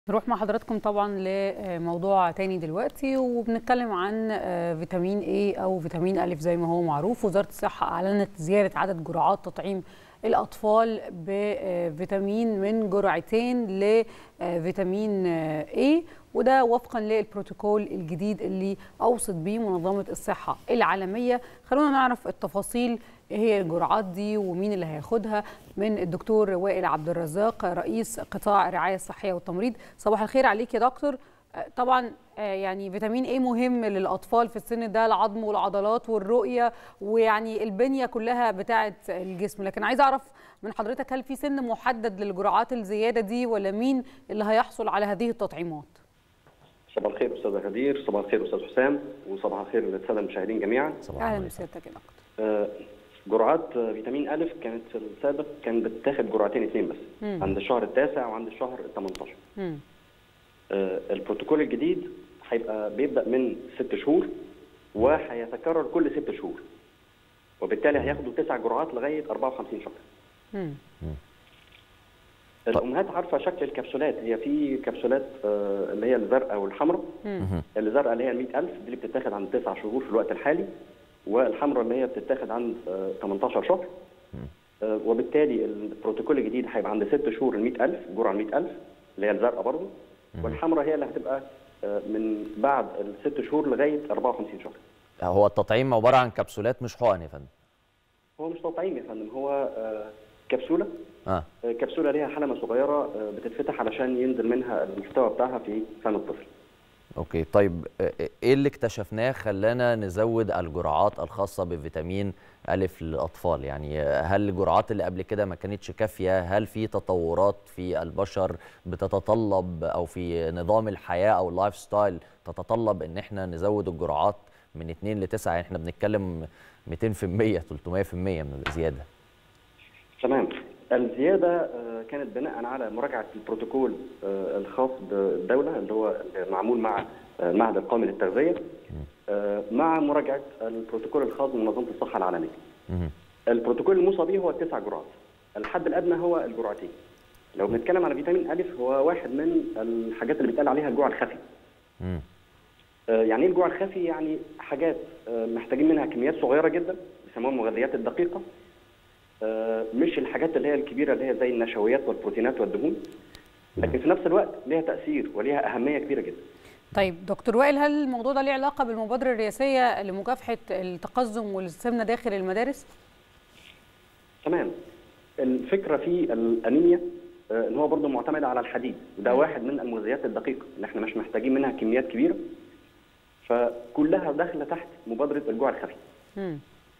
نروح مع حضراتكم طبعا لموضوع تاني دلوقتي وبنتكلم عن فيتامين اي او فيتامين الف زي ما هو معروف وزاره الصحه اعلنت زياده عدد جرعات تطعيم الاطفال بفيتامين من جرعتين لفيتامين اي وده وفقا للبروتوكول الجديد اللي اوصت به منظمه الصحه العالميه خلونا نعرف التفاصيل ايه هي الجرعات دي ومين اللي هياخدها من الدكتور وائل عبد الرزاق رئيس قطاع الرعايه الصحيه والتمريض صباح الخير عليك يا دكتور طبعا يعني فيتامين ايه مهم للاطفال في السن ده العظم والعضلات والرؤيه ويعني البنيه كلها بتاعه الجسم لكن عايز اعرف من حضرتك هل في سن محدد للجرعات الزياده دي ولا مين اللي هيحصل على هذه التطعيمات صباح الخير استاذ غدير صباح الخير استاذ حسام وصباح الخير للساده المشاهدين جميعا اهلا بسيادتك يا دكتور آه جرعات فيتامين أ كانت في السابق كان بتاخد جرعتين اثنين بس مم. عند الشهر التاسع وعند الشهر ال 18 آه البروتوكول الجديد هيبقى بيبدا من ست شهور وهيتكرر كل ست شهور وبالتالي هياخدوا تسع جرعات لغايه 54 شهر مم. الامهات عارفه شكل الكبسولات هي في كبسولات آه اللي هي الزرقاء والحمراء الزرقاء اللي هي ال 100000 دي اللي بتتاخد عند تسع شهور في الوقت الحالي والحمراء اللي هي بتتاخد عند 18 شهر وبالتالي البروتوكول الجديد هيبقى عند ست شهور ال 100000 جرعه ال 100000 اللي هي الزرقاء برضه والحمراء هي اللي هتبقى من بعد الست شهور لغايه 54 شهر. هو التطعيم عباره عن كبسولات مش حقن يا فندم؟ هو مش تطعيم يا فندم هو كبسوله آه. كبسوله ليها حلمه صغيره بتتفتح علشان ينزل منها المحتوى بتاعها في فم الطفل. اوكي طيب ايه اللي اكتشفناه خلانا نزود الجرعات الخاصه بفيتامين الف للاطفال يعني هل الجرعات اللي قبل كده ما كانتش كافيه هل في تطورات في البشر بتتطلب او في نظام الحياه او اللايف ستايل تتطلب ان احنا نزود الجرعات من 2 ل 9 يعني احنا بنتكلم 200% 300% من الزياده تمام الزياده كانت بناء على مراجعه البروتوكول الخاص بالدوله اللي هو معمول مع المعهد القومي للتغذيه مع مراجعه البروتوكول الخاص بمنظمه الصحه العالميه. البروتوكول الموصى به هو التسع جرعات. الحد الادنى هو الجرعتين. لو بنتكلم على فيتامين الف هو واحد من الحاجات اللي بيتقال عليها الجوع الخفي. يعني ايه الجوع الخفي؟ يعني حاجات محتاجين منها كميات صغيره جدا بيسموها المغذيات الدقيقه مش الحاجات اللي هي الكبيره اللي هي زي النشويات والبروتينات والدهون لكن في نفس الوقت ليها تاثير وليها اهميه كبيره جدا. طيب دكتور وائل هل الموضوع ده ليه علاقه بالمبادره الرئاسيه لمكافحه التقزم والسمنه داخل المدارس؟ تمام. الفكره في الانيميا ان هو برضه معتمد على الحديد وده واحد من المغذيات الدقيقه اللي احنا مش محتاجين منها كميات كبيره فكلها داخله تحت مبادره الجوع الخفي. م.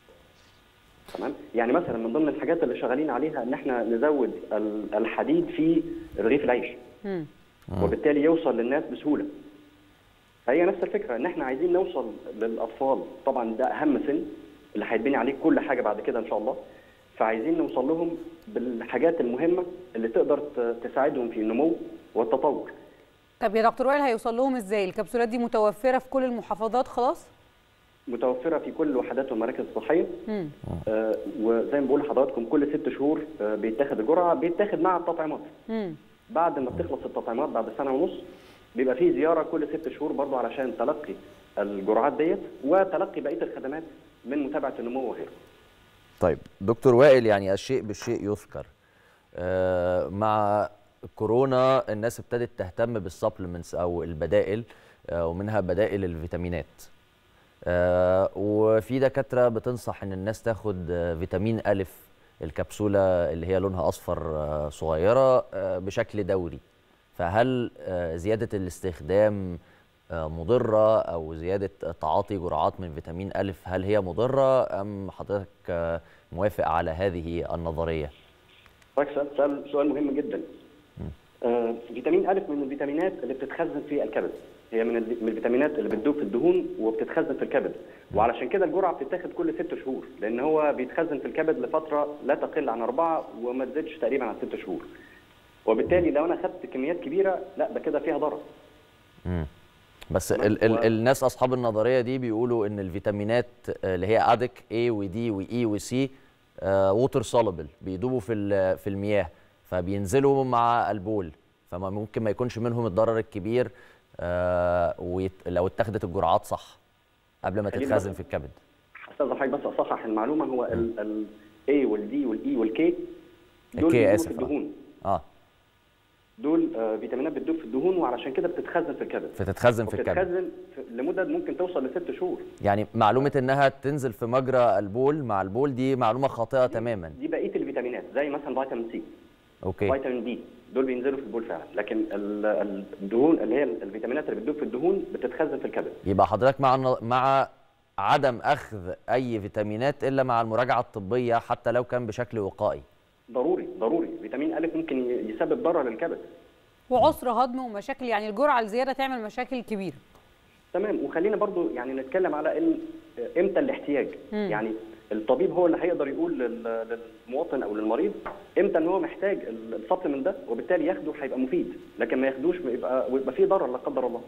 تمام يعني مثلا من ضمن الحاجات اللي شغالين عليها ان احنا نزود الحديد في رغيف العيش مم. وبالتالي يوصل للناس بسهوله فهي نفس الفكره ان احنا عايزين نوصل للاطفال طبعا ده اهم سن اللي هيتبني عليه كل حاجه بعد كده ان شاء الله فعايزين نوصل لهم بالحاجات المهمه اللي تقدر تساعدهم في النمو والتطور طب يا دكتور وائل هيوصل لهم ازاي الكبسولات دي متوفره في كل المحافظات خلاص متوفره في كل الوحدات والمراكز الصحيه آه وزي ما بقول لحضراتكم كل ست شهور آه بيتاخد الجرعه بيتاخد مع التطعيمات مم. بعد ما بتخلص التطعيمات بعد سنه ونص بيبقى في زياره كل ست شهور برضه علشان تلقي الجرعات ديت وتلقي بقيه الخدمات من متابعه النمو وغيره. طيب دكتور وائل يعني الشيء بالشيء يذكر آه مع كورونا الناس ابتدت تهتم بالسبلمنتس او البدائل آه ومنها بدائل الفيتامينات آه وفي دكاتره بتنصح ان الناس تاخد آه فيتامين الف الكبسوله اللي هي لونها اصفر آه صغيره آه بشكل دوري فهل آه زياده الاستخدام آه مضره او زياده تعاطي جرعات من فيتامين الف هل هي مضره ام حضرتك آه موافق على هذه النظريه؟ سؤال سؤال مهم جدا. آه فيتامين الف من الفيتامينات اللي بتتخزن في الكبد. هي من من الفيتامينات اللي بتدوب في الدهون وبتتخزن في الكبد وعلشان كده الجرعه بتتاخد كل ست شهور لان هو بيتخزن في الكبد لفتره لا تقل عن اربعه وما تزيدش تقريبا عن ست شهور وبالتالي لو انا خدت كميات كبيره لا ده كده فيها ضرر بس ال ال الناس اصحاب النظريه دي بيقولوا ان الفيتامينات اللي هي ادك A ودي واي وسي ووتر سوليبل بيدوبوا في في المياه فبينزلوا مع البول فما ممكن ما يكونش منهم الضرر الكبير آه ويت... لو اتخذت الجرعات صح قبل ما خلينا تتخزن بس- في الكبد استاذ حضرتك بس اصحح المعلومه هو ال A والدي والاي والكي دول الكي بيدوبوا آسف، في آه. الدهون اه دول آه، فيتامينات بتدوب في الدهون وعلشان كده بتتخزن في الكبد فتتخزن في الكبد وبتتخزن في- لمدد ممكن توصل لست شهور يعني معلومه انها تنزل في مجرى البول مع البول دي معلومه خاطئه تماما دي بقيه الفيتامينات زي مثلا فيتامين سي اوكي فيتامين دي دول بينزلوا في البول فعلا لكن ال- الدهون اللي هي الفيتامينات اللي بتدوب في الدهون بتتخزن في الكبد يبقى حضرتك مع مع عدم اخذ اي فيتامينات الا مع المراجعه الطبيه حتى لو كان بشكل وقائي ضروري ضروري فيتامين أ ممكن ي- يسبب ضرر للكبد وعسر هضم ومشاكل يعني الجرعه الزياده تعمل مشاكل كبيره تمام وخلينا برضو يعني نتكلم على ان امتى الاحتياج يعني الطبيب هو اللي هيقدر يقول لل- للمواطن او للمريض امتى ان هو محتاج السبلمنت ده وبالتالي ياخده هيبقى مفيد لكن ما ياخدوش يبقى ويبقى فيه ضرر لا قدر الله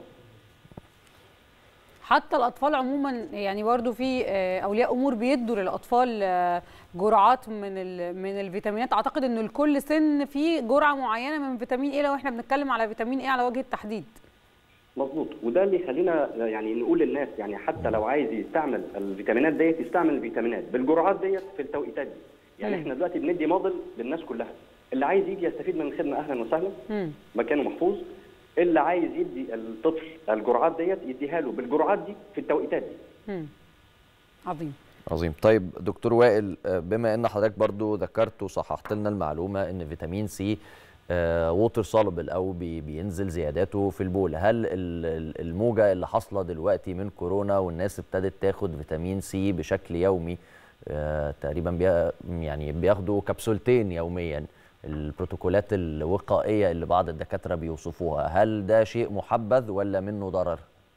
حتى الاطفال عموما يعني برضو في آه، اولياء امور بيدوا للاطفال آه، جرعات من ال- من الفيتامينات اعتقد ان لكل سن في جرعه معينه من فيتامين ايه لو احنا بنتكلم على فيتامين ايه على وجه التحديد مظبوط وده اللي يخلينا يعني نقول للناس يعني حتى لو عايز يستعمل الفيتامينات ديت يستعمل الفيتامينات بالجرعات ديت في التوقيتات دي يعني مم. احنا دلوقتي بندي موديل للناس كلها اللي عايز يجي يستفيد من الخدمه اهلا وسهلا مم. مكانه محفوظ اللي عايز يدي الطفل الجرعات ديت يديها له بالجرعات دي في التوقيتات دي مم. عظيم عظيم طيب دكتور وائل آه، بما ان حضرتك برضو ذكرت وصححت لنا المعلومه ان فيتامين سي ووتر سولبل او بي بينزل زياداته في البول هل ال- ال- الموجه اللي حاصله دلوقتي من كورونا والناس ابتدت تاخد فيتامين سي بشكل يومي آه، تقريبا بي يعني بياخدوا كبسولتين يوميا البروتوكولات الوقائيه اللي بعض الدكاتره بيوصفوها هل ده شيء محبذ ولا منه ضرر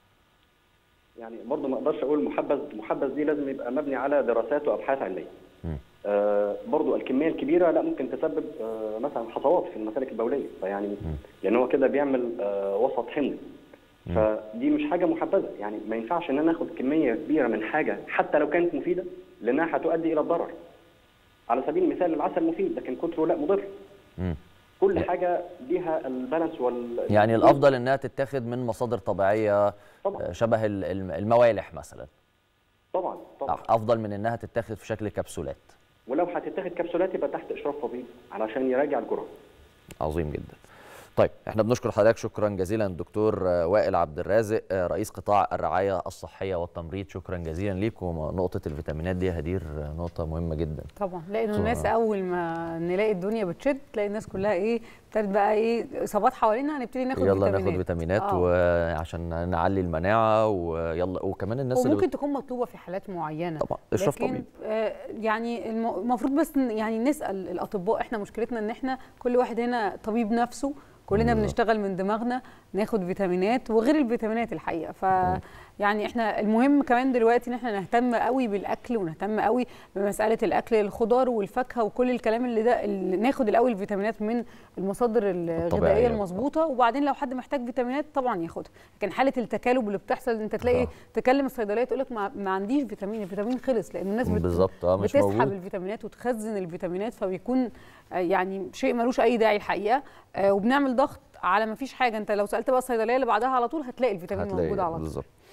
يعني برضه ما اقدرش اقول محبذ محبذ دي لازم يبقى مبني على دراسات وابحاث علميه مم. آه برضه الكميه الكبيره لا ممكن تسبب آه مثلا حصوات في المسالك البوليه فيعني لان هو كده بيعمل آه وسط حمضي فدي مش حاجه محبذه يعني ما ينفعش ان انا اخد كميه كبيره من حاجه حتى لو كانت مفيده لانها هتؤدي الى الضرر على سبيل المثال العسل مفيد لكن كتره لا مضر مم. كل حاجه ليها البالانس وال يعني الافضل انها تتاخد من مصادر طبيعيه طبعا آه، شبه ال- الم- الموالح مثلا طبعا طبعا افضل من انها تتاخد في شكل كبسولات ولو هتتاخد كبسولات يبقى تحت اشراف طبيب علشان يراجع الجرعه عظيم جدا طيب احنا بنشكر حضرتك شكرا جزيلا دكتور آه، وائل عبد الرازق آه، رئيس قطاع الرعايه الصحيه والتمريض شكرا جزيلا ليك ونقطه الفيتامينات دي يا هدير آه، نقطه مهمه جدا طبعا لانه طبعاً. الناس اول ما نلاقي الدنيا بتشد تلاقي الناس كلها ايه ابتدت بقى ايه اصابات حوالينا هنبتدي ناخد يلا فيتامينات ناخد فيتامينات آه. وعشان نعلي المناعه ويلا وكمان الناس اللي وممكن بت... تكون مطلوبه في حالات معينه طبعا اشراف لكن طبيب آه، يعني الم- المفروض بس ن- يعني نسال الاطباء احنا مشكلتنا ان احنا كل واحد هنا طبيب نفسه كلنا بالظبط. بنشتغل من دماغنا ناخد فيتامينات وغير الفيتامينات الحقيقه ف يعني احنا المهم كمان دلوقتي ان احنا نهتم قوي بالاكل ونهتم قوي بمساله الاكل الخضار والفاكهه وكل الكلام اللي ده اللي ناخد الاول الفيتامينات من المصادر الغذائيه الطبيعية. المظبوطه وبعدين لو حد محتاج فيتامينات طبعا ياخدها لكن حاله التكالب اللي بتحصل انت تلاقي آه. تكلم الصيدليه تقول لك ما, ما عنديش فيتامين الفيتامين خلص لان الناس بت... بالظبط اه مش بتسحب موجود الفيتامينات وتخزن الفيتامينات فبيكون آه، يعني شيء ملوش اي داعي الحقيقه آه، وبنعمل ضغط على ما فيش حاجه انت لو سالت بقى الصيدليه اللي بعدها على طول هتلاقي الفيتامين موجود هتلاقي على طول بالظبط